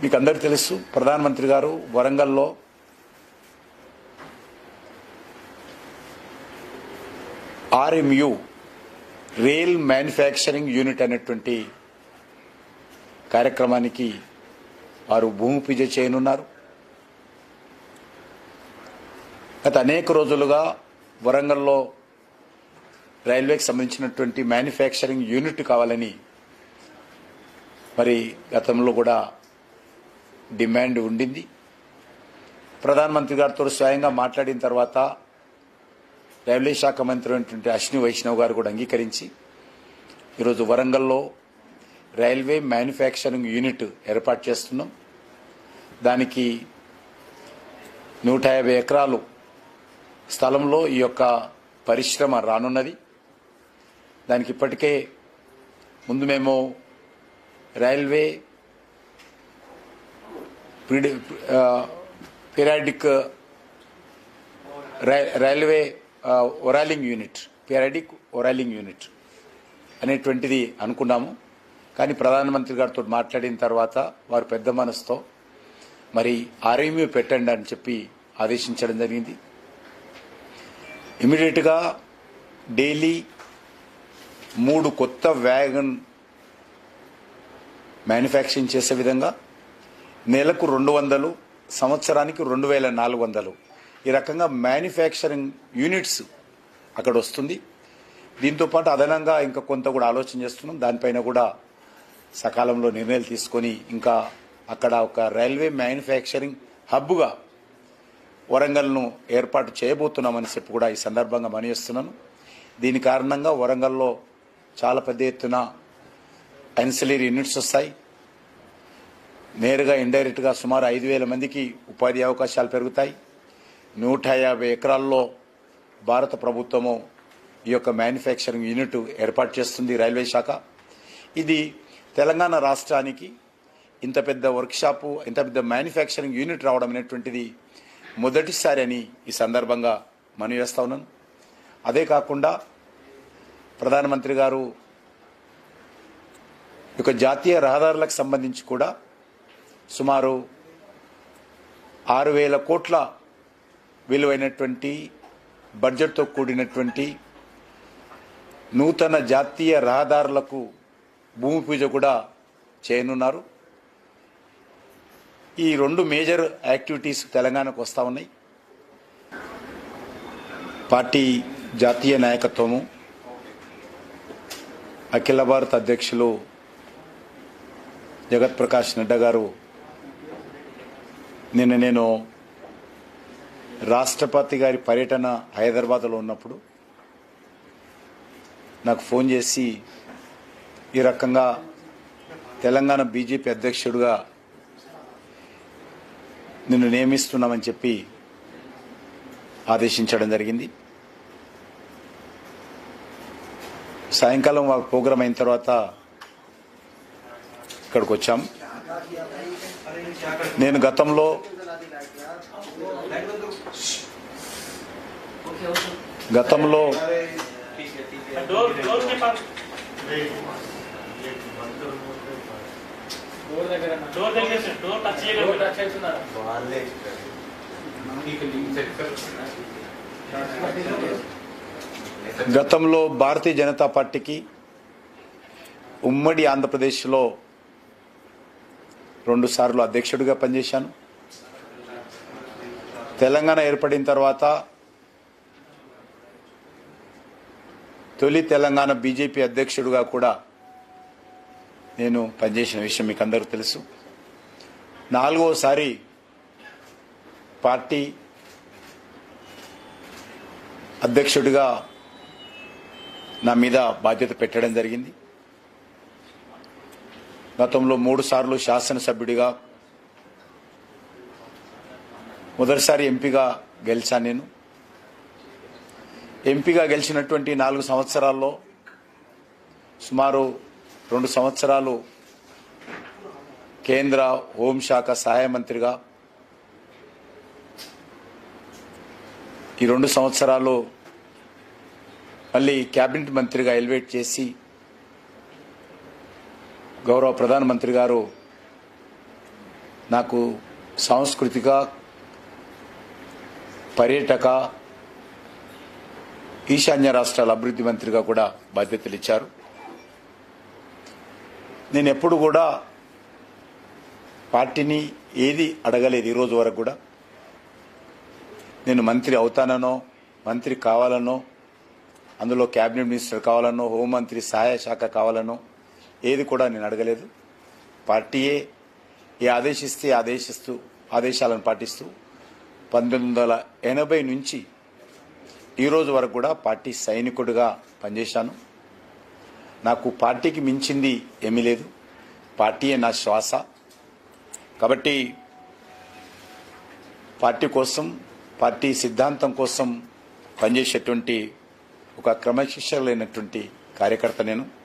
మీకు అందరికీ తెలుసు ప్రధానమంత్రి గారు వరంగల్లో ఆర్ఎంయు రైల్ మ్యానుఫ్యాక్చరింగ్ యూనిట్ అనేటువంటి కార్యక్రమానికి వారు భూమి పూజ చేయనున్నారు గత అనేక రోజులుగా వరంగల్లో రైల్వేకి సంబంధించినటువంటి మ్యానుఫ్యాక్చరింగ్ యూనిట్ కావాలని మరి గతంలో కూడా డిమాండ్ ఉండింది ప్రధానమంత్రి గారితో స్వయంగా మాట్లాడిన తర్వాత రైల్వే శాఖ మంత్రి అయినటువంటి అశ్విని వైష్ణవ్ గారు కూడా అంగీకరించి ఈరోజు వరంగల్లో రైల్వే మ్యానుఫ్యాక్చరింగ్ యూనిట్ ఏర్పాటు చేస్తున్నాం దానికి నూట యాభై ఎకరాలు స్థలంలో ఈ యొక్క పరిశ్రమ రానున్నది దానికి ఇప్పటికే ముందు మేము railway periodic railway overhauling unit periodic overhauling unit అనేటువంటిది అనుకున్నాము కానీ ప్రధానమంత్రి గారితో మాట్లాడిన తర్వాత వారు పెద్ద మనసుతో మరి ఆర్ఎంయూ పెట్టండి అని చెప్పి ఆదేశించడం జరిగింది ఇమీడియట్గా డైలీ మూడు కొత్త వ్యాగన్ మ్యానుఫ్యాక్చరింగ్ చేసే విధంగా నెలకు రెండు వందలు సంవత్సరానికి రెండు వేల నాలుగు వందలు ఈ రకంగా మ్యానుఫ్యాక్చరింగ్ యూనిట్స్ అక్కడ వస్తుంది దీంతో పాటు అదనంగా ఇంకా కొంత కూడా ఆలోచన చేస్తున్నాం దానిపైన కూడా సకాలంలో నిర్ణయాలు తీసుకొని ఇంకా అక్కడ ఒక రైల్వే మ్యానుఫ్యాక్చరింగ్ హబ్గా వరంగల్ను ఏర్పాటు చేయబోతున్నామని చెప్పి కూడా ఈ సందర్భంగా మనవిస్తున్నాను దీని కారణంగా వరంగల్లో చాలా పెద్ద ఎత్తున ఎన్సిలరీ యూనిట్స్ వస్తాయి నేరుగా ఇండైరెక్ట్గా సుమారు ఐదు వేల మందికి ఉపాధి అవకాశాలు పెరుగుతాయి నూట యాభై ఎకరాల్లో భారత ప్రభుత్వము ఈ యొక్క మ్యానుఫ్యాక్చరింగ్ యూనిట్ ఏర్పాటు చేస్తుంది రైల్వే శాఖ ఇది తెలంగాణ రాష్ట్రానికి ఇంత పెద్ద వర్క్షాపు ఇంత పెద్ద మ్యానుఫ్యాక్చరింగ్ యూనిట్ రావడం అనేటువంటిది మొదటిసారి అని ఈ సందర్భంగా మనవి చేస్తా ఉన్నాను అదే కాకుండా ప్రధానమంత్రి గారు ఈ యొక్క జాతీయ రహదారులకు సంబంధించి కూడా సుమారు ఆరు వేల కోట్ల విలువైనటువంటి బడ్జెట్తో కూడినటువంటి నూతన జాతీయ రహదారులకు భూమి పూజ కూడా చేయనున్నారు ఈ రెండు మేజర్ యాక్టివిటీస్ తెలంగాణకు వస్తూ ఉన్నాయి పార్టీ జాతీయ నాయకత్వము అఖిల భారత అధ్యక్షులు జగత్ ప్రకాష్ నడ్డా గారు నిన్న నేను రాష్ట్రపతి గారి పర్యటన హైదరాబాద్లో ఉన్నప్పుడు నాకు ఫోన్ చేసి ఈ రకంగా తెలంగాణ బీజేపీ అధ్యక్షుడిగా నిన్ను నియమిస్తున్నామని చెప్పి ఆదేశించడం జరిగింది సాయంకాలం మా ప్రోగ్రాం అయిన తర్వాత ఇక్కడికి వచ్చాం నేను గతంలో గతంలో डोर डोर के पास डोर देखिए सर डोर टच చేయగలరు గతంలో భారతీయ జనతా పార్టీకి ఉమ్మడి ఆంధ్రప్రదేశ్లో రెండు సార్లు అధ్యక్షుడిగా పనిచేశాను తెలంగాణ ఏర్పడిన తర్వాత తొలి తెలంగాణ బీజేపీ అధ్యక్షుడిగా కూడా నేను పనిచేసిన విషయం మీకు అందరికీ తెలుసు నాలుగోసారి పార్టీ అధ్యక్షుడిగా నా మీద బాధ్యత పెట్టడం జరిగింది గతంలో మూడు సార్లు శాసనసభ్యుడిగా మొదటిసారి ఎంపీగా గెలిచాను నేను ఎంపీగా గెలిచినటువంటి నాలుగు సంవత్సరాల్లో సుమారు రెండు సంవత్సరాలు కేంద్ర హోంశాఖ సహాయ మంత్రిగా ఈ రెండు సంవత్సరాలు మళ్ళీ క్యాబినెట్ మంత్రిగా ఎలివేట్ చేసి గౌరవ ప్రధానమంత్రి గారు నాకు సాంస్కృతిక పర్యాటక ఈశాన్య రాష్ట్రాల అభివృద్ధి మంత్రిగా కూడా బాధ్యతలు ఇచ్చారు నేను ఎప్పుడు కూడా పార్టీని ఏది అడగలేదు ఈ రోజు వరకు కూడా నేను మంత్రి అవుతాననో మంత్రి కావాలనో అందులో కేబినెట్ మినిస్టర్ కావాలనో హోంమంత్రి సహాయ శాఖ కావాలనో ఏది కూడా నేను అడగలేదు పార్టీయే ఏ ఆదేశిస్తే ఆదేశిస్తూ ఆదేశాలను పాటిస్తూ పంతొమ్మిది వందల ఎనభై నుంచి ఈ రోజు వరకు కూడా పార్టీ సైనికుడిగా పనిచేశాను నాకు పార్టీకి మించింది ఏమీ లేదు పార్టీయే నా శ్వాస కాబట్టి పార్టీ కోసం పార్టీ సిద్ధాంతం కోసం పనిచేసేటువంటి ఒక క్రమశిక్షణ లేనటువంటి కార్యకర్త నేను